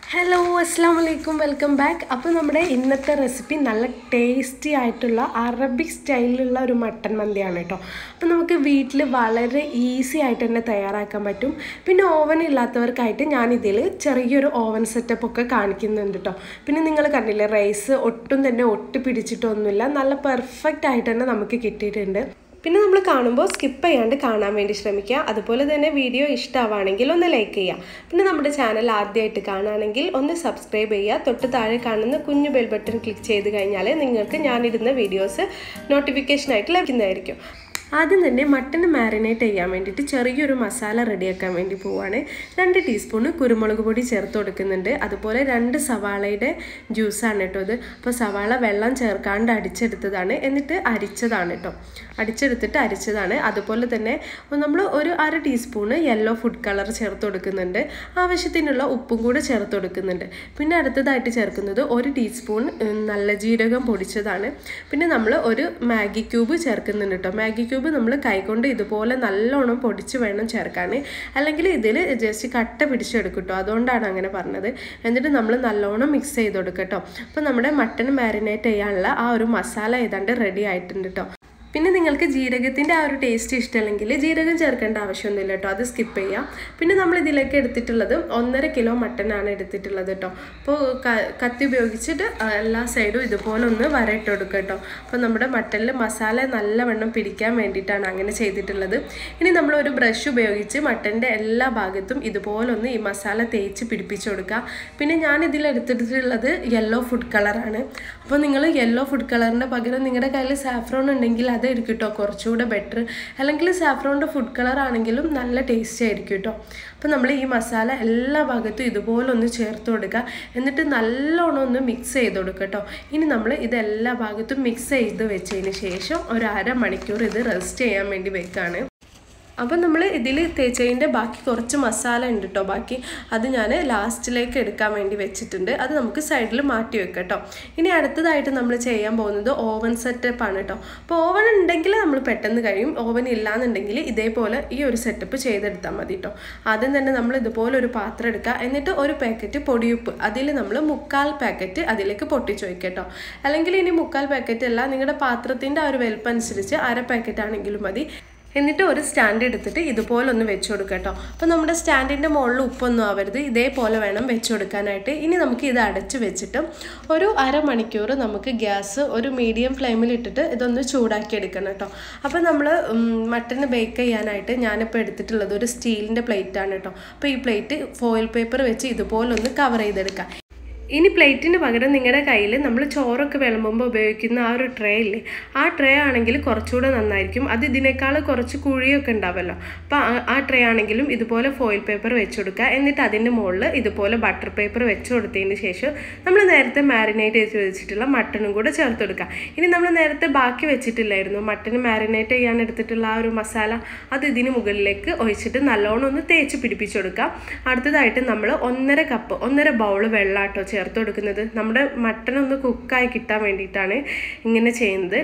hello അസ്സാം വലൈക്കും welcome back അപ്പോൾ നമ്മുടെ ഇന്നത്തെ റെസിപ്പി നല്ല ടേസ്റ്റി ആയിട്ടുള്ള അറബിക് സ്റ്റൈലിലുള്ള ഒരു മട്ടൻ മന്തിയാണ് കേട്ടോ അപ്പോൾ നമുക്ക് വീട്ടിൽ വളരെ ഈസി ആയിട്ട് തന്നെ തയ്യാറാക്കാൻ പറ്റും പിന്നെ ഓവൻ ഇല്ലാത്തവർക്കായിട്ട് ഞാനിതിൽ ചെറിയൊരു ഓവൻ സെറ്റപ്പ് ഒക്കെ കാണിക്കുന്നുണ്ട് കേട്ടോ പിന്നെ നിങ്ങൾ കണ്ടില്ലേ റൈസ് ഒട്ടും തന്നെ ഒട്ടി പിടിച്ചിട്ടൊന്നുമില്ല നല്ല പെർഫെക്റ്റ് ആയിട്ട് തന്നെ നമുക്ക് കിട്ടിയിട്ടുണ്ട് പിന്നെ നമ്മൾ കാണുമ്പോൾ സ്കിപ്പ് ചെയ്യാണ്ട് കാണാൻ വേണ്ടി ശ്രമിക്കുക അതുപോലെ തന്നെ വീഡിയോ ഇഷ്ടമാവുകയാണെങ്കിൽ ഒന്ന് ലൈക്ക് ചെയ്യുക പിന്നെ നമ്മുടെ ചാനൽ ആദ്യമായിട്ട് കാണുകയാണെങ്കിൽ ഒന്ന് സബ്സ്ക്രൈബ് ചെയ്യുക തൊട്ട് താഴെ കാണുന്ന കുഞ്ഞു ബെൽ ബട്ടൺ ക്ലിക്ക് ചെയ്ത് കഴിഞ്ഞാൽ നിങ്ങൾക്ക് ഞാനിടുന്ന വീഡിയോസ് നോട്ടിഫിക്കേഷനായിട്ട് ലഭിക്കുന്നതായിരിക്കും ആദ്യം തന്നെ മട്ടൺ മാരിനേറ്റ് ചെയ്യാൻ വേണ്ടിയിട്ട് ചെറിയൊരു മസാല റെഡിയാക്കാൻ വേണ്ടി പോവുകയാണ് രണ്ട് ടീസ്പൂണ് കുരുമുളക് പൊടി ചേർത്ത് കൊടുക്കുന്നുണ്ട് അതുപോലെ രണ്ട് സവാളയുടെ ജ്യൂസാണ് കേട്ടോ ഇത് അപ്പോൾ സവാള വെള്ളം ചേർക്കാണ്ട് അടിച്ചെടുത്തതാണ് എന്നിട്ട് അരിച്ചതാണ് കേട്ടോ അടിച്ചെടുത്തിട്ട് അരിച്ചതാണ് അതുപോലെ തന്നെ നമ്മൾ ഒരു അര ടീസ്പൂണ് യെല്ലോ ഫുഡ് കളർ ചേർത്ത് കൊടുക്കുന്നുണ്ട് ആവശ്യത്തിനുള്ള ഉപ്പും കൂടെ ചേർത്ത് കൊടുക്കുന്നുണ്ട് പിന്നെ അടുത്തതായിട്ട് ചേർക്കുന്നത് ഒരു ടീസ്പൂൺ നല്ല ജീരകം പൊടിച്ചതാണ് പിന്നെ നമ്മൾ ഒരു മാഗി ക്യൂബ് ചേർക്കുന്നുണ്ട് കേട്ടോ മാഗി ക്യൂബ് നമ്മൾ കൈകൊണ്ട് ഇതുപോലെ നല്ലോണം പൊടിച്ച് വേണം ചേർക്കാൻ അല്ലെങ്കിൽ ഇതിൽ ജസ്റ്റ് കട്ട പിടിച്ചെടുക്കും കേട്ടോ അതുകൊണ്ടാണ് അങ്ങനെ പറഞ്ഞത് എന്നിട്ട് നമ്മൾ നല്ലോണം മിക്സ് ചെയ്ത് കൊടുക്കുക കേട്ടോ അപ്പോൾ നമ്മുടെ മട്ടൺ മാരിനേറ്റ് ചെയ്യാനുള്ള ആ ഒരു മസാല ഏതാണ്ട് റെഡി ആയിട്ടുണ്ട് കേട്ടോ പിന്നെ നിങ്ങൾക്ക് ജീരകത്തിൻ്റെ ആ ഒരു ടേസ്റ്റ് ഇഷ്ടമല്ലെങ്കിൽ ജീരകം ചേർക്കേണ്ട ആവശ്യമൊന്നുമില്ല കേട്ടോ അത് സ്കിപ്പ് ചെയ്യാം പിന്നെ നമ്മൾ ഇതിലേക്ക് എടുത്തിട്ടുള്ളത് ഒന്നര കിലോ മട്ടനാണ് എടുത്തിട്ടുള്ളത് കേട്ടോ അപ്പോൾ കത്തി ഉപയോഗിച്ചിട്ട് എല്ലാ സൈഡും ഇതുപോലെ ഒന്ന് വരയിട്ട് കൊടുക്കുക കേട്ടോ അപ്പോൾ നമ്മുടെ മട്ടനിൽ മസാല നല്ലവണ്ണം പിടിക്കാൻ വേണ്ടിയിട്ടാണ് അങ്ങനെ ചെയ്തിട്ടുള്ളത് ഇനി നമ്മൾ ഒരു ബ്രഷ് ഉപയോഗിച്ച് മട്ടൻ്റെ എല്ലാ ഭാഗത്തും ഇതുപോലെ ഒന്ന് ഈ മസാല തേച്ച് പിടിപ്പിച്ച് കൊടുക്കുക പിന്നെ ഞാൻ ഇതിൽ എടുത്തിട്ടുള്ളത് യെല്ലോ ഫുഡ് കളറാണ് അപ്പോൾ നിങ്ങൾ യെല്ലോ ഫുഡ് കളറിൻ്റെ പകരം നിങ്ങളുടെ കയ്യിൽ സാഫ്രോൺ ഉണ്ടെങ്കിൽ അതായിരിക്കും കേട്ടോ കുറച്ചുകൂടെ ബെറ്റർ അല്ലെങ്കിൽ സാഫ്രോണിൻ്റെ ഫുഡ് കളർ ആണെങ്കിലും നല്ല ടേസ്റ്റി ആയിരിക്കും കേട്ടോ അപ്പോൾ നമ്മൾ ഈ മസാല എല്ലാ ഭാഗത്തും ഇതുപോലെ ഒന്ന് ചേർത്ത് കൊടുക്കുക എന്നിട്ട് നല്ലോണം ഒന്ന് മിക്സ് ചെയ്ത് കൊടുക്കുക കേട്ടോ ഇനി നമ്മൾ ഇതെല്ലാ ഭാഗത്തും മിക്സ് ചെയ്ത് വെച്ചതിന് ശേഷം ഒരു അരമണിക്കൂർ ഇത് റെസ്റ്റ് ചെയ്യാൻ വേണ്ടി വെക്കുകയാണ് അപ്പം നമ്മൾ ഇതിൽ തേച്ചതിൻ്റെ ബാക്കി കുറച്ച് മസാല ഉണ്ട് കേട്ടോ ബാക്കി അത് ഞാൻ ലാസ്റ്റിലേക്ക് എടുക്കാൻ വേണ്ടി വെച്ചിട്ടുണ്ട് അത് നമുക്ക് സൈഡിൽ മാറ്റി വെക്കാം കേട്ടോ ഇനി അടുത്തതായിട്ട് നമ്മൾ ചെയ്യാൻ പോകുന്നത് ഓവൻ സെറ്റപ്പ് ആണ് കേട്ടോ അപ്പോൾ ഓവൻ ഉണ്ടെങ്കിൽ നമ്മൾ പെട്ടെന്ന് കഴിയും ഓവൻ ഇല്ലാന്നുണ്ടെങ്കിൽ ഇതേപോലെ ഈ ഒരു സെറ്റപ്പ് ചെയ്തെടുത്താൽ മതി കേട്ടോ ആദ്യം തന്നെ നമ്മൾ ഇതുപോലെ ഒരു പാത്രം എടുക്കുക എന്നിട്ട് ഒരു പാക്കറ്റ് പൊടിയുപ്പ് അതിൽ നമ്മൾ മുക്കാൽ പാക്കറ്റ് അതിലേക്ക് പൊട്ടിച്ച് വയ്ക്കുക കേട്ടോ അല്ലെങ്കിൽ ഇനി മുക്കാൽ പാക്കറ്റ് അല്ല നിങ്ങളുടെ പാത്രത്തിൻ്റെ ആ ഒരു വലുപ്പം അനുസരിച്ച് അര പാക്കറ്റ് ആണെങ്കിലും മതി എന്നിട്ട് ഒരു സ്റ്റാൻഡ് എടുത്തിട്ട് ഇതുപോലെ ഒന്ന് വെച്ച് കൊടുക്കുക കേട്ടോ അപ്പോൾ നമ്മുടെ സ്റ്റാൻഡിൻ്റെ മുകളിൽ ഉപ്പൊന്നും ആവരുത് ഇതേപോലെ വേണം വെച്ച് കൊടുക്കാനായിട്ട് ഇനി നമുക്ക് ഇത് അടച്ച് വെച്ചിട്ട് ഒരു അരമണിക്കൂർ നമുക്ക് ഗ്യാസ് ഒരു മീഡിയം ഫ്ലെയിമിൽ ഇട്ടിട്ട് ഇതൊന്ന് ചൂടാക്കി എടുക്കണം കേട്ടോ അപ്പോൾ നമ്മൾ മട്ടന് ബേക്ക് ചെയ്യാനായിട്ട് ഞാനിപ്പോൾ എടുത്തിട്ടുള്ളത് ഒരു സ്റ്റീലിൻ്റെ പ്ലേറ്റ് ആണ് കേട്ടോ അപ്പോൾ ഈ പ്ലേറ്റ് ഫോയിൽ പേപ്പർ വെച്ച് ഇതുപോലെ ഒന്ന് കവർ ചെയ്തെടുക്കാം ഇനി പ്ലേറ്റിന് പകരം നിങ്ങളുടെ കയ്യിൽ നമ്മൾ ചോറൊക്കെ വിളമ്പുമ്പോൾ ഉപയോഗിക്കുന്ന ആ ഒരു ട്രേ ഇല്ലേ ആ ട്രേ ആണെങ്കിൽ കുറച്ചുകൂടെ നന്നായിരിക്കും അത് ഇതിനേക്കാൾ കുറച്ച് കുഴിയൊക്കെ ഉണ്ടാവുമല്ലോ അപ്പോൾ ആ ട്രേ ആണെങ്കിലും ഇതുപോലെ ഫോയിൽ പേപ്പർ വെച്ച് കൊടുക്കുക എന്നിട്ട് അതിൻ്റെ മുകളിൽ ഇതുപോലെ ബട്ടർ പേപ്പർ വെച്ച് കൊടുത്തതിന് ശേഷം നമ്മൾ നേരത്തെ മാരിനേറ്റ് ചെയ്ത് വെച്ചിട്ടുള്ള മട്ടണും കൂടെ ചേർത്ത് കൊടുക്കുക ഇനി നമ്മൾ നേരത്തെ ബാക്കി വെച്ചിട്ടില്ലായിരുന്നു മട്ടൺ മാരിനേറ്റ് ചെയ്യാൻ എടുത്തിട്ടുള്ള ആ ഒരു മസാല അത് ഇതിന് മുകളിലേക്ക് ഒഴിച്ചിട്ട് നല്ലോണം ഒന്ന് തേച്ച് പിടിപ്പിച്ച് കൊടുക്കുക അടുത്തതായിട്ട് നമ്മൾ ഒന്നര കപ്പ് ഒന്നര ബൗൾ വെള്ളാട്ടോ ചേർത്ത് കൊടുക്കുന്നത് നമ്മുടെ മട്ടൺ ഒന്ന് കുക്കായി കിട്ടാൻ വേണ്ടിയിട്ടാണ് ഇങ്ങനെ ചെയ്യുന്നത്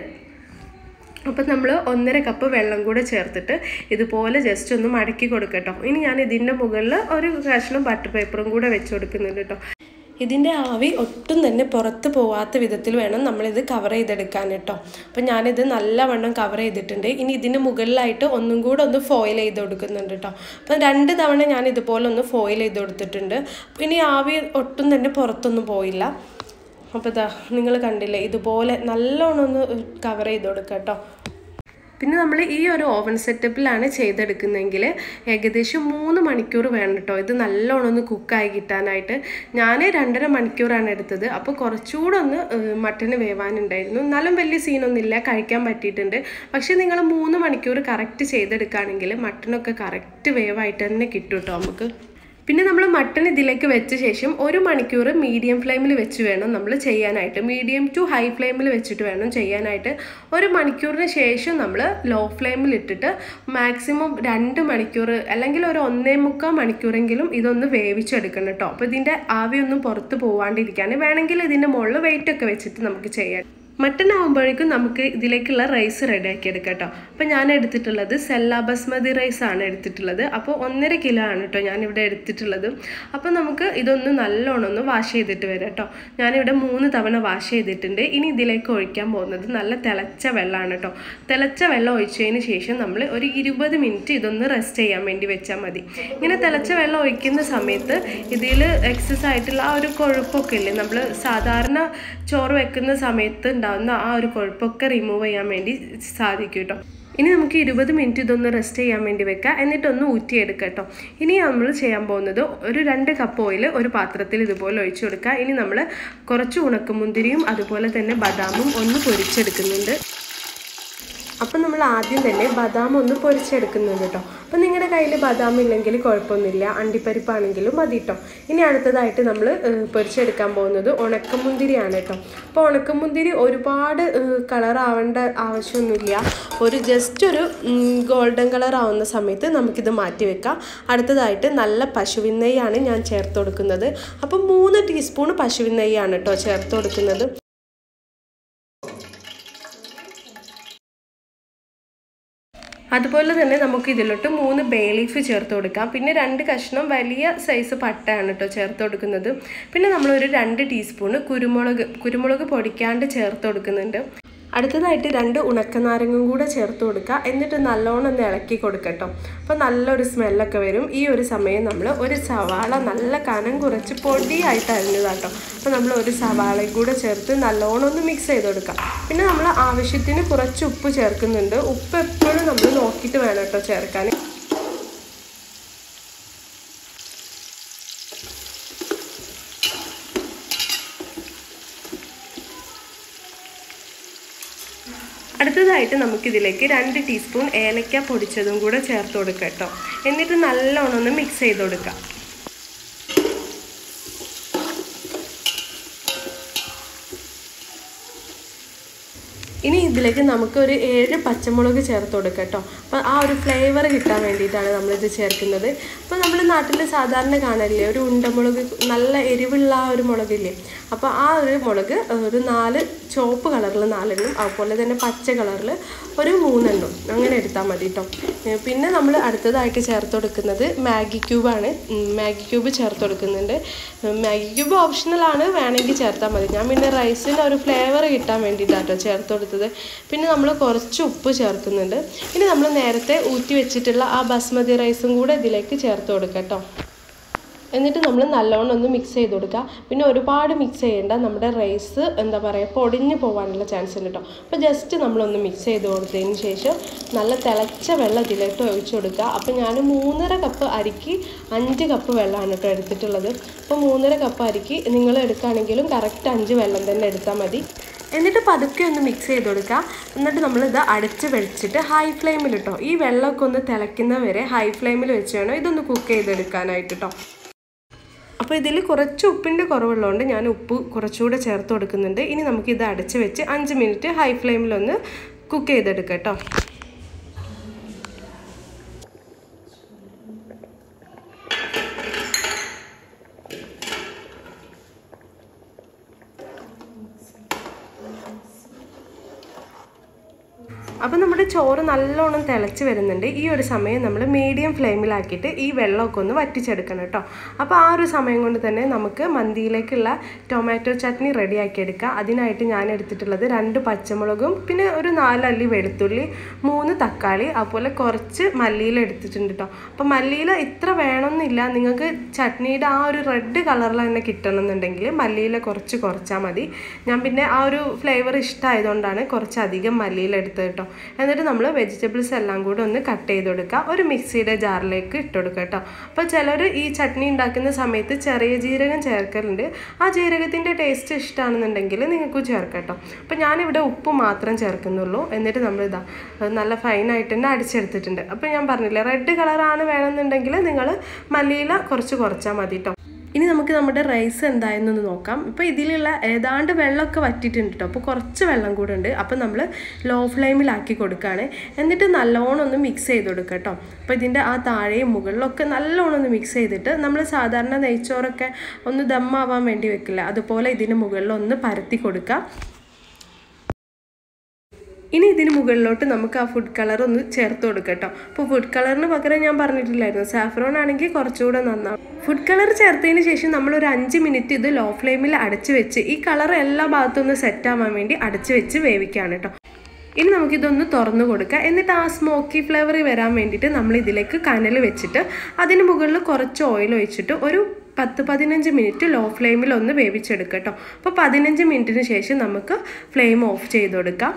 അപ്പം നമ്മൾ ഒന്നര കപ്പ് വെള്ളം കൂടെ ചേർത്തിട്ട് ഇതുപോലെ ജസ്റ്റ് ഒന്ന് മടക്കി കൊടുക്കട്ടോ ഇനി ഞാൻ ഇതിൻ്റെ മുകളിൽ ഒരു കഷ്ണം ബട്ടർ പേപ്പറും കൂടെ വെച്ച് കൊടുക്കുന്നുണ്ട് കേട്ടോ ഇതിൻ്റെ ആവി ഒട്ടും തന്നെ പുറത്ത് പോവാത്ത വിധത്തിൽ വേണം നമ്മളിത് കവർ ചെയ്തെടുക്കാൻ കേട്ടോ അപ്പം ഞാനിത് നല്ലവണ്ണം കവർ ചെയ്തിട്ടുണ്ട് ഇനി ഇതിന് മുകളിലായിട്ട് ഒന്നും കൂടെ ഒന്ന് ഫോയിൽ ചെയ്ത് കൊടുക്കുന്നുണ്ട് കേട്ടോ അപ്പം രണ്ട് തവണ ഞാൻ ഇതുപോലെ ഒന്ന് ഫോയിൽ ചെയ്ത് കൊടുത്തിട്ടുണ്ട് അപ്പം ഇനി ആവി ഒട്ടും തന്നെ പുറത്തൊന്നും പോയില്ല അപ്പോൾ ഇതാ നിങ്ങൾ കണ്ടില്ലേ ഇതുപോലെ നല്ലോണം ഒന്ന് കവർ ചെയ്ത് കൊടുക്കുക കേട്ടോ പിന്നെ നമ്മൾ ഈ ഒരു ഓവൻ സെറ്റപ്പിലാണ് ചെയ്തെടുക്കുന്നതെങ്കിൽ ഏകദേശം മൂന്ന് മണിക്കൂർ വേണം കേട്ടോ ഇത് നല്ലോണം ഒന്ന് കുക്കായി കിട്ടാനായിട്ട് ഞാൻ രണ്ടര മണിക്കൂറാണ് എടുത്തത് അപ്പോൾ കുറച്ചുകൂടെ ഒന്ന് മട്ടന് വേവാനുണ്ടായിരുന്നു എന്നാലും വലിയ സീനൊന്നുമില്ല കഴിക്കാൻ പറ്റിയിട്ടുണ്ട് പക്ഷേ നിങ്ങൾ മൂന്ന് മണിക്കൂർ കറക്റ്റ് ചെയ്തെടുക്കുകയാണെങ്കിൽ മട്ടനൊക്കെ കറക്റ്റ് വേവായിട്ട് തന്നെ കിട്ടും കേട്ടോ നമുക്ക് പിന്നെ നമ്മൾ മട്ടൺ ഇതിലേക്ക് വെച്ച ശേഷം ഒരു മണിക്കൂർ മീഡിയം ഫ്ലെയിമിൽ വെച്ച് വേണം നമ്മൾ ചെയ്യാനായിട്ട് മീഡിയം ടു ഹൈ ഫ്ലെയിമിൽ വെച്ചിട്ട് വേണം ചെയ്യാനായിട്ട് ഒരു മണിക്കൂറിന് ശേഷം നമ്മൾ ലോ ഫ്ലെയിമിൽ ഇട്ടിട്ട് മാക്സിമം രണ്ട് മണിക്കൂർ അല്ലെങ്കിൽ ഒരു ഒന്നേ മുക്കാൽ മണിക്കൂറെങ്കിലും ഇതൊന്ന് വേവിച്ചെടുക്കണം കേട്ടോ അപ്പോൾ ഇതിൻ്റെ ആവിയൊന്നും പുറത്ത് പോവാണ്ടിരിക്കാൻ വേണമെങ്കിൽ ഇതിൻ്റെ മുകളിൽ വെയിറ്റ് ഒക്കെ വെച്ചിട്ട് നമുക്ക് ചെയ്യാം മട്ടൺ ആകുമ്പോഴേക്കും നമുക്ക് ഇതിലേക്കുള്ള റൈസ് റെഡിയാക്കി എടുക്കാം കേട്ടോ അപ്പോൾ ഞാൻ എടുത്തിട്ടുള്ളത് സെല്ല ബസ്മതി റൈസ് ആണ് എടുത്തിട്ടുള്ളത് അപ്പോൾ ഒന്നര കിലോ ആണ് കേട്ടോ ഞാനിവിടെ എടുത്തിട്ടുള്ളത് അപ്പോൾ നമുക്ക് ഇതൊന്ന് നല്ലോണം ഒന്ന് വാഷ് ചെയ്തിട്ട് വരാം കേട്ടോ ഞാനിവിടെ മൂന്ന് തവണ വാഷ് ചെയ്തിട്ടുണ്ട് ഇനി ഇതിലേക്ക് ഒഴിക്കാൻ പോകുന്നത് നല്ല തിളച്ച വെള്ളമാണ് കേട്ടോ തിളച്ച വെള്ളം ഒഴിച്ചതിന് ശേഷം നമ്മൾ ഒരു ഇരുപത് മിനിറ്റ് ഇതൊന്ന് റെസ്റ്റ് ചെയ്യാൻ വേണ്ടി വെച്ചാൽ മതി ഇങ്ങനെ തിളച്ച വെള്ളം ഒഴിക്കുന്ന സമയത്ത് ഇതിൽ എക്സസ് ആയിട്ടുള്ള ആ ഒരു കൊഴുപ്പൊക്കെ ഇല്ലേ നമ്മൾ സാധാരണ ചോറ് വെക്കുന്ന സമയത്ത് ഉണ്ടാകുന്ന ആ ഒരു കൊഴുപ്പൊക്കെ റിമൂവ് ചെയ്യാൻ വേണ്ടി സാധിക്കും കേട്ടോ ഇനി നമുക്ക് ഇരുപത് മിനിറ്റ് ഇതൊന്ന് റെസ്റ്റ് ചെയ്യാൻ വേണ്ടി വെക്കാം എന്നിട്ടൊന്ന് ഊറ്റിയെടുക്കാം കേട്ടോ ഇനി നമ്മൾ ചെയ്യാൻ പോകുന്നത് ഒരു രണ്ട് കപ്പ് ഓയിൽ ഒരു പാത്രത്തിൽ ഇതുപോലെ ഒഴിച്ചു കൊടുക്കുക ഇനി നമ്മൾ കുറച്ച് ഉണക്കമുന്തിരിയും അതുപോലെ തന്നെ ബദാമും ഒന്ന് പൊരിച്ചെടുക്കുന്നുണ്ട് അപ്പം നമ്മൾ ആദ്യം തന്നെ ബദാം ഒന്ന് പൊരിച്ചെടുക്കുന്നുണ്ട് കേട്ടോ അപ്പം നിങ്ങളുടെ കയ്യിൽ ബദാം ഇല്ലെങ്കിൽ കുഴപ്പമൊന്നുമില്ല അണ്ടിപ്പരിപ്പാണെങ്കിലും മതി കേട്ടോ ഇനി അടുത്തതായിട്ട് നമ്മൾ പൊരിച്ചെടുക്കാൻ പോകുന്നത് ഉണക്കമുന്തിരിയാണ് കേട്ടോ അപ്പോൾ ഉണക്കമുന്തിരി ഒരുപാട് കളർ ആവേണ്ട ആവശ്യമൊന്നുമില്ല ഒരു ജസ്റ്റ് ഒരു ഗോൾഡൻ കളർ ആവുന്ന സമയത്ത് നമുക്കിത് മാറ്റി വെക്കാം അടുത്തതായിട്ട് നല്ല പശുവിൻ നെയ്യാണ് ഞാൻ ചേർത്ത് കൊടുക്കുന്നത് അപ്പം മൂന്ന് ടീസ്പൂൺ പശുവിൻ നെയ്യാണ് കേട്ടോ ചേർത്ത് കൊടുക്കുന്നത് അതുപോലെ തന്നെ നമുക്ക് ഇതിലോട്ട് മൂന്ന് ബേ ലീഫ് ചേർത്ത് കൊടുക്കാം പിന്നെ രണ്ട് കഷ്ണം വലിയ സൈസ് പട്ടയാണ് കേട്ടോ ചേർത്ത് കൊടുക്കുന്നത് പിന്നെ നമ്മളൊരു രണ്ട് ടീസ്പൂണ് കുരുമുളക് കുരുമുളക് പൊടിക്കാണ്ട് ചേർത്ത് കൊടുക്കുന്നുണ്ട് അടുത്തതായിട്ട് രണ്ട് ഉണക്കനാരങ്ങും കൂടെ ചേർത്ത് കൊടുക്കുക എന്നിട്ട് നല്ലോണം ഒന്ന് ഇളക്കി കൊടുക്കട്ടോ അപ്പോൾ നല്ലൊരു സ്മെല്ലൊക്കെ വരും ഈ ഒരു സമയം നമ്മൾ ഒരു സവാള നല്ല കനം കുറച്ച് പൊടിയായിട്ട് അരിഞ്ഞതാട്ടോ അപ്പോൾ നമ്മൾ ഒരു സവാളയും കൂടെ ചേർത്ത് നല്ലോണം ഒന്ന് മിക്സ് ചെയ്ത് കൊടുക്കാം പിന്നെ നമ്മൾ ആവശ്യത്തിന് കുറച്ച് ഉപ്പ് ചേർക്കുന്നുണ്ട് ഉപ്പ് എപ്പോഴും നമ്മൾ നോക്കിയിട്ട് വേണം കേട്ടോ ചേർക്കാൻ അടുത്തതായിട്ട് നമുക്കിതിലേക്ക് രണ്ട് ടീസ്പൂൺ ഏലക്ക പൊടിച്ചതും കൂടെ ചേർത്ത് കൊടുക്കാം കേട്ടോ എന്നിട്ട് നല്ലോണം ഒന്ന് മിക്സ് ചെയ്ത് കൊടുക്കാം ഇനി ഇതിലേക്ക് നമുക്ക് ഒരു ഏഴ് പച്ചമുളക് ചേർത്ത് കൊടുക്കാം കേട്ടോ അപ്പോൾ ആ ഒരു ഫ്ലേവർ കിട്ടാൻ വേണ്ടിയിട്ടാണ് നമ്മളിത് ചേർക്കുന്നത് അപ്പോൾ നമ്മൾ നാട്ടിൽ സാധാരണ കാണലില്ലേ ഒരു ഉണ്ടമുളക് നല്ല എരിവുള്ള ആ ഒരു മുളകില്ലേ അപ്പോൾ ആ ഒരു മുളക് ഒരു നാല് ചുവപ്പ് കളറിൽ നാലെണ്ണം അതുപോലെ തന്നെ പച്ച കളറിൽ ഒരു മൂന്നെണ്ണം അങ്ങനെ എടുത്താൽ മതി കേട്ടോ പിന്നെ നമ്മൾ അടുത്തതായിട്ട് ചേർത്ത് കൊടുക്കുന്നത് മാഗി ക്യൂബാണ് മാഗി ക്യൂബ് ചേർത്ത് കൊടുക്കുന്നുണ്ട് മാഗി ക്യൂബ് ഓപ്ഷണലാണ് വേണമെങ്കിൽ ചേർത്താൽ മതി ഞാൻ പിന്നെ റൈസിന് ഒരു ഫ്ലേവർ കിട്ടാൻ വേണ്ടിയിട്ടാട്ടോ ചേർത്ത് കൊടുത്തത് പിന്നെ നമ്മൾ കുറച്ച് ഉപ്പ് ചേർക്കുന്നുണ്ട് ഇനി നമ്മൾ നേരത്തെ ഊറ്റി വെച്ചിട്ടുള്ള ആ ബസ്മതി റൈസും കൂടെ ഇതിലേക്ക് ചേർത്ത് കൊടുക്കാം കേട്ടോ എന്നിട്ട് നമ്മൾ നല്ലോണം ഒന്ന് മിക്സ് ചെയ്ത് കൊടുക്കുക പിന്നെ ഒരുപാട് മിക്സ് ചെയ്യേണ്ട നമ്മുടെ റൈസ് എന്താ പറയുക പൊടിഞ്ഞ് പോകാനുള്ള ചാൻസ് ഉണ്ട് കേട്ടോ അപ്പോൾ ജസ്റ്റ് നമ്മളൊന്ന് മിക്സ് ചെയ്ത് കൊടുത്തതിന് ശേഷം നല്ല തിളച്ച വെള്ളം ഇതിലേക്ക് ഒഴിച്ച് കൊടുക്കുക അപ്പോൾ ഞാൻ മൂന്നര കപ്പ് അരിക്ക് അഞ്ച് കപ്പ് വെള്ളമാണ് കേട്ടോ എടുത്തിട്ടുള്ളത് അപ്പോൾ മൂന്നര കപ്പ് അരിക്ക് നിങ്ങൾ എടുക്കുകയാണെങ്കിലും കറക്റ്റ് അഞ്ച് വെള്ളം തന്നെ എടുത്താൽ മതി എന്നിട്ട് പതുക്കെ ഒന്ന് മിക്സ് ചെയ്ത് കൊടുക്കുക എന്നിട്ട് നമ്മളിത് അടച്ച് വെച്ചിട്ട് ഹൈ ഫ്ലെയിമിൽ ഇട്ടോ ഈ വെള്ളമൊക്കെ ഒന്ന് തിളയ്ക്കുന്ന വരെ ഹൈ ഫ്ലെയിമിൽ വെച്ച് വേണം ഇതൊന്ന് കുക്ക് ചെയ്തെടുക്കാനായിട്ട് കേട്ടോ അപ്പോൾ ഇതിൽ കുറച്ച് ഉപ്പിൻ്റെ കുറവുള്ളതുകൊണ്ട് ഞാൻ ഉപ്പ് കുറച്ചുകൂടെ ചേർത്ത് കൊടുക്കുന്നുണ്ട് ഇനി നമുക്കിത് അടച്ച് വെച്ച് അഞ്ച് മിനിറ്റ് ഹൈ ഫ്ലെയിമിലൊന്ന് കുക്ക് ചെയ്തെടുക്കാം കേട്ടോ അപ്പോൾ നമ്മുടെ ചോറ് നല്ലോണം തിളച്ച് വരുന്നുണ്ട് ഈ ഒരു സമയം നമ്മൾ മീഡിയം ഫ്ലെയിമിലാക്കിയിട്ട് ഈ വെള്ളമൊക്കെ ഒന്ന് വറ്റിച്ചെടുക്കണം കേട്ടോ അപ്പോൾ ആ ഒരു സമയം കൊണ്ട് തന്നെ നമുക്ക് മന്തിയിലേക്കുള്ള ടൊമാറ്റോ ചട്നി റെഡിയാക്കി എടുക്കാം അതിനായിട്ട് ഞാൻ എടുത്തിട്ടുള്ളത് രണ്ട് പച്ചമുളകും പിന്നെ ഒരു നാലല്ലി വെളുത്തുള്ളി മൂന്ന് തക്കാളി അതുപോലെ കുറച്ച് മല്ലിയില എടുത്തിട്ടുണ്ട് കേട്ടോ അപ്പോൾ മല്ലിയില ഇത്ര വേണമെന്നില്ല നിങ്ങൾക്ക് ചട്നിയുടെ ആ ഒരു റെഡ് കളറിൽ തന്നെ കിട്ടണമെന്നുണ്ടെങ്കിൽ മല്ലിയില കുറച്ച് കുറച്ചാൽ മതി ഞാൻ പിന്നെ ആ ഒരു ഫ്ലേവർ ഇഷ്ടമായതുകൊണ്ടാണ് കുറച്ചധികം മല്ലിയില എടുത്തത് കേട്ടോ എന്നിട്ട് നമ്മൾ വെജിറ്റബിൾസ് എല്ലാം കൂടെ ഒന്ന് കട്ട് ചെയ്ത് കൊടുക്കുക ഒരു മിക്സിയുടെ ജാറിലേക്ക് ഇട്ട് കൊടുക്കുക കേട്ടോ അപ്പോൾ ചിലർ ഈ ചട്നി ഉണ്ടാക്കുന്ന സമയത്ത് ചെറിയ ജീരകം ചേർക്കലുണ്ട് ആ ജീരകത്തിൻ്റെ ടേസ്റ്റ് ഇഷ്ടമാണെന്നുണ്ടെങ്കിൽ നിങ്ങൾക്ക് ചേർക്കാം കേട്ടോ അപ്പോൾ ഞാനിവിടെ ഉപ്പ് മാത്രം ചേർക്കുന്നുള്ളൂ എന്നിട്ട് നമ്മളിതാ നല്ല ഫൈനായിട്ട് തന്നെ അടിച്ചെടുത്തിട്ടുണ്ട് അപ്പോൾ ഞാൻ പറഞ്ഞില്ലേ റെഡ് കളറാണ് വേണമെന്നുണ്ടെങ്കിൽ നിങ്ങൾ മല്ലിയില കുറച്ച് കുറച്ചാൽ മതി കേട്ടോ ഇനി നമുക്ക് നമ്മുടെ റൈസ് എന്തായെന്നൊന്ന് നോക്കാം ഇപ്പോൾ ഇതിലുള്ള ഏതാണ്ട് വെള്ളമൊക്കെ വറ്റിയിട്ടുണ്ട് കേട്ടോ അപ്പോൾ കുറച്ച് വെള്ളം കൂടെ ഉണ്ട് അപ്പോൾ നമ്മൾ ലോ ഫ്ലെയിമിലാക്കി കൊടുക്കുകയാണ് എന്നിട്ട് നല്ലോണം ഒന്ന് മിക്സ് ചെയ്ത് കൊടുക്കുക കേട്ടോ അപ്പോൾ ഇതിൻ്റെ ആ താഴെയും മുകളിലൊക്കെ നല്ലോണം ഒന്ന് മിക്സ് ചെയ്തിട്ട് നമ്മൾ സാധാരണ നെയ്ച്ചോറൊക്കെ ഒന്ന് ദമ്മാവാൻ വേണ്ടി വെക്കില്ല അതുപോലെ ഇതിന് മുകളിൽ ഒന്ന് പരത്തി കൊടുക്കുക ഇനി ഇതിന് മുകളിലോട്ട് നമുക്ക് ആ ഫുഡ് കളർ ഒന്ന് ചേർത്ത് കൊടുക്കാം കേട്ടോ അപ്പോൾ ഫുഡ് കളറിന് പകരം ഞാൻ പറഞ്ഞിട്ടില്ലായിരുന്നു സാഫ്രോൺ ആണെങ്കിൽ കുറച്ചുകൂടെ നന്നാവും ഫുഡ് കളർ ചേർത്തതിന് ശേഷം നമ്മൾ ഒരു അഞ്ച് മിനിറ്റ് ഇത് ലോ ഫ്ലെയിമിൽ അടച്ച് വെച്ച് ഈ കളർ എല്ലാ ഭാഗത്തും ഒന്ന് സെറ്റ് ആവാൻ വേണ്ടി അടച്ച് വെച്ച് വേവിക്കുകയാണ് കേട്ടോ ഇനി നമുക്കിതൊന്ന് തുറന്നു കൊടുക്കുക എന്നിട്ട് ആ സ്മോക്കി ഫ്ലേവർ വരാൻ വേണ്ടിയിട്ട് നമ്മൾ ഇതിലേക്ക് കനൽ വെച്ചിട്ട് അതിന് മുകളിൽ കുറച്ച് ഓയിൽ ഒഴിച്ചിട്ട് ഒരു പത്ത് പതിനഞ്ച് മിനിറ്റ് ലോ ഫ്ലെയിമിൽ ഒന്ന് വേവിച്ചെടുക്കുക കേട്ടോ അപ്പോൾ പതിനഞ്ച് മിനിറ്റിന് ശേഷം നമുക്ക് ഫ്ലെയിം ഓഫ് ചെയ്ത് കൊടുക്കാം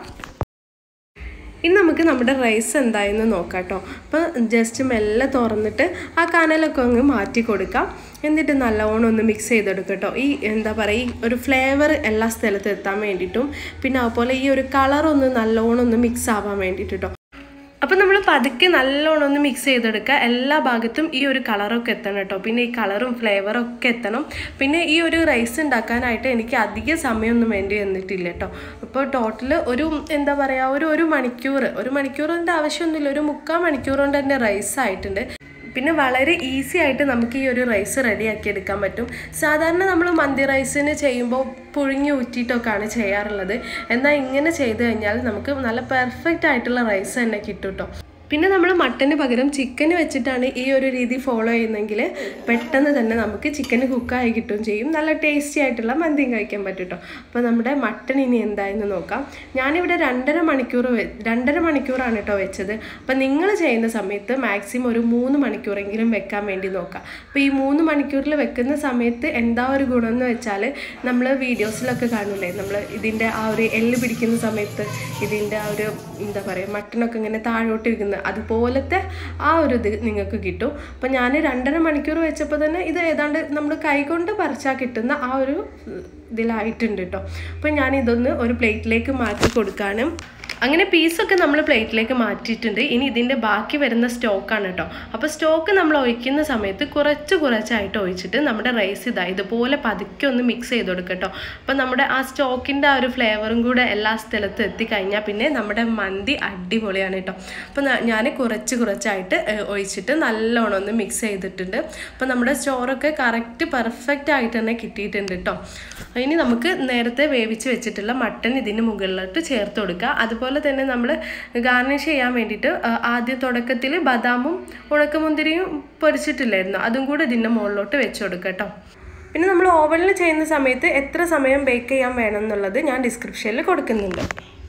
ഇനി നമുക്ക് നമ്മുടെ റൈസ് എന്തായെന്ന് നോക്കാം കേട്ടോ അപ്പോൾ ജസ്റ്റ് മെല്ലെ തുറന്നിട്ട് ആ കനലൊക്കെ അങ്ങ് മാറ്റി കൊടുക്കാം എന്നിട്ട് നല്ലോണം ഒന്ന് മിക്സ് ചെയ്തെടുക്കുക കേട്ടോ ഈ എന്താ പറയുക ഈ ഒരു ഫ്ലേവർ എല്ലാ സ്ഥലത്തും എത്താൻ വേണ്ടിയിട്ടും പിന്നെ അതുപോലെ ഈ ഒരു കളർ ഒന്ന് നല്ലോണം ഒന്ന് മിക്സ് ആവാൻ വേണ്ടിയിട്ട് കേട്ടോ അപ്പം നമ്മൾ പതുക്കെ നല്ലോണം ഒന്ന് മിക്സ് ചെയ്തെടുക്കുക എല്ലാ ഭാഗത്തും ഈ ഒരു കളറൊക്കെ എത്തണം കേട്ടോ പിന്നെ ഈ കളറും ഫ്ലേവറും ഒക്കെ എത്തണം പിന്നെ ഈ ഒരു റൈസ് ഉണ്ടാക്കാനായിട്ട് എനിക്ക് അധിക സമയമൊന്നും വേണ്ടി വന്നിട്ടില്ല കേട്ടോ അപ്പോൾ ടോട്ടൽ ഒരു എന്താ പറയുക ഒരു ഒരു മണിക്കൂർ ഒരു മണിക്കൂറിൻ്റെ ആവശ്യമൊന്നുമില്ല ഒരു മുക്കാൽ മണിക്കൂർ കൊണ്ട് തന്നെ റൈസ് ആയിട്ടുണ്ട് പിന്നെ വളരെ ഈസി ആയിട്ട് നമുക്ക് ഈ ഒരു റൈസ് റെഡിയാക്കി എടുക്കാൻ പറ്റും സാധാരണ നമ്മൾ മന്തി റൈസിന് ചെയ്യുമ്പോൾ പുഴുങ്ങി ഊറ്റിയിട്ടൊക്കെയാണ് ചെയ്യാറുള്ളത് എന്നാൽ ഇങ്ങനെ ചെയ്ത് കഴിഞ്ഞാൽ നമുക്ക് നല്ല പെർഫെക്റ്റ് ആയിട്ടുള്ള റൈസ് തന്നെ കിട്ടും കേട്ടോ പിന്നെ നമ്മൾ മട്ടന് പകരം ചിക്കന് വെച്ചിട്ടാണ് ഈ ഒരു രീതി ഫോളോ ചെയ്യുന്നതെങ്കിൽ പെട്ടെന്ന് തന്നെ നമുക്ക് ചിക്കന് കുക്കായി കിട്ടുകയും ചെയ്യും നല്ല ടേസ്റ്റി ആയിട്ടുള്ള മന്തിയും കഴിക്കാൻ പറ്റും കേട്ടോ അപ്പോൾ നമ്മുടെ മട്ടൺ ഇനി എന്തായെന്ന് നോക്കാം ഞാനിവിടെ രണ്ടര മണിക്കൂർ വെ രണ്ടര മണിക്കൂറാണ് കേട്ടോ വെച്ചത് അപ്പോൾ നിങ്ങൾ ചെയ്യുന്ന സമയത്ത് മാക്സിമം ഒരു മൂന്ന് മണിക്കൂറെങ്കിലും വെക്കാൻ വേണ്ടി നോക്കാം അപ്പോൾ ഈ മൂന്ന് മണിക്കൂറിൽ വെക്കുന്ന സമയത്ത് എന്താ ഒരു ഗുണം എന്ന് വെച്ചാൽ നമ്മൾ വീഡിയോസിലൊക്കെ കാണില്ലേ നമ്മൾ ഇതിൻ്റെ ആ ഒരു എല്ല് പിടിക്കുന്ന സമയത്ത് ഇതിൻ്റെ ആ ഒരു എന്താ പറയുക മട്ടനൊക്കെ ഇങ്ങനെ താഴോട്ട് ഇരിക്കുന്ന അതുപോലത്തെ ആ ഒരു ഇത് നിങ്ങൾക്ക് കിട്ടും അപ്പം ഞാൻ രണ്ടര മണിക്കൂർ വെച്ചപ്പോൾ തന്നെ ഇത് ഏതാണ്ട് നമ്മൾ കൈകൊണ്ട് പറിച്ചാൽ കിട്ടുന്ന ആ ഒരു ഇതിലായിട്ടുണ്ട് കേട്ടോ അപ്പം ഞാൻ ഇതൊന്ന് ഒരു പ്ലേറ്റിലേക്ക് മാറ്റി കൊടുക്കാനും അങ്ങനെ പീസൊക്കെ നമ്മൾ പ്ലേറ്റിലേക്ക് മാറ്റിയിട്ടുണ്ട് ഇനി ഇതിൻ്റെ ബാക്കി വരുന്ന സ്റ്റോക്കാണ് കേട്ടോ അപ്പോൾ സ്റ്റോക്ക് നമ്മൾ ഒഴിക്കുന്ന സമയത്ത് കുറച്ച് കുറച്ചായിട്ട് ഒഴിച്ചിട്ട് നമ്മുടെ റൈസ് ഇതാ ഇതുപോലെ പതുക്കെ ഒന്ന് മിക്സ് ചെയ്ത് കൊടുക്കുക കേട്ടോ അപ്പോൾ നമ്മുടെ ആ സ്റ്റോക്കിൻ്റെ ആ ഒരു ഫ്ലേവറും കൂടെ എല്ലാ സ്ഥലത്തും എത്തിക്കഴിഞ്ഞാൽ പിന്നെ നമ്മുടെ മന്തി അടിപൊളിയാണ് കേട്ടോ അപ്പോൾ ഞാൻ കുറച്ച് കുറച്ചായിട്ട് ഒഴിച്ചിട്ട് നല്ലോണം ഒന്ന് മിക്സ് ചെയ്തിട്ടുണ്ട് അപ്പോൾ നമ്മുടെ സ്റ്റോറൊക്കെ കറക്റ്റ് പെർഫെക്റ്റ് ആയിട്ട് തന്നെ കിട്ടിയിട്ടുണ്ട് കേട്ടോ ഇനി നമുക്ക് നേരത്തെ വേവിച്ച് വെച്ചിട്ടുള്ള മട്ടൺ ഇതിന് മുകളിലോട്ട് ചേർത്ത് കൊടുക്കുക അതുപോലെ അതുപോലെ തന്നെ നമ്മൾ ഗാർണിഷ് ചെയ്യാൻ വേണ്ടിയിട്ട് ആദ്യം തുടക്കത്തിൽ ബദാമും ഉണക്കമുന്തിരിയും പൊരിച്ചിട്ടില്ലായിരുന്നു അതും കൂടെ ഇതിൻ്റെ മുകളിലോട്ട് വെച്ച് കൊടുക്കുക കേട്ടോ പിന്നെ നമ്മൾ ഓവനിൽ ചെയ്യുന്ന സമയത്ത് എത്ര സമയം ബേക്ക് ചെയ്യാൻ വേണം എന്നുള്ളത് ഞാൻ ഡിസ്ക്രിപ്ഷനിൽ കൊടുക്കുന്നുണ്ട്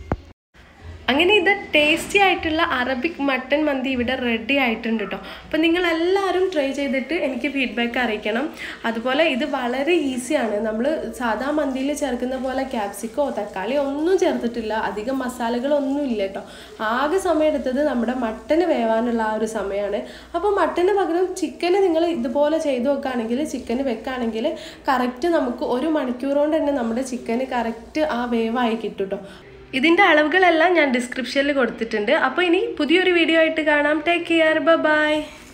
അങ്ങനെ ഇത് ടേസ്റ്റി ആയിട്ടുള്ള അറബിക് മട്ടൻ മന്തി ഇവിടെ റെഡി ആയിട്ടുണ്ട് കേട്ടോ അപ്പോൾ നിങ്ങളെല്ലാവരും ട്രൈ ചെയ്തിട്ട് എനിക്ക് ഫീഡ്ബാക്ക് അറിയിക്കണം അതുപോലെ ഇത് വളരെ ഈസിയാണ് നമ്മൾ സാധാ മന്തിയിൽ ചേർക്കുന്ന പോലെ ക്യാപ്സിക്കോ തക്കാളി ഒന്നും ചേർത്തിട്ടില്ല അധികം മസാലകളൊന്നും ഇല്ല കേട്ടോ ആകെ സമയം എടുത്തത് നമ്മുടെ മട്ടന് വേവാനുള്ള ആ ഒരു സമയമാണ് അപ്പോൾ മട്ടന് പകരം ചിക്കന് നിങ്ങൾ ഇതുപോലെ ചെയ്തു വെക്കുകയാണെങ്കിൽ ചിക്കന് വെക്കുകയാണെങ്കിൽ കറക്റ്റ് നമുക്ക് ഒരു മണിക്കൂർ കൊണ്ട് തന്നെ നമ്മുടെ ചിക്കന് കറക്റ്റ് ആ വേവായി കിട്ടും കേട്ടോ ഇതിൻ്റെ അളവുകളെല്ലാം ഞാൻ ഡിസ്ക്രിപ്ഷനിൽ കൊടുത്തിട്ടുണ്ട് അപ്പോൾ ഇനി പുതിയൊരു വീഡിയോ ആയിട്ട് കാണാം ടേക്ക് കെയർ ബൈ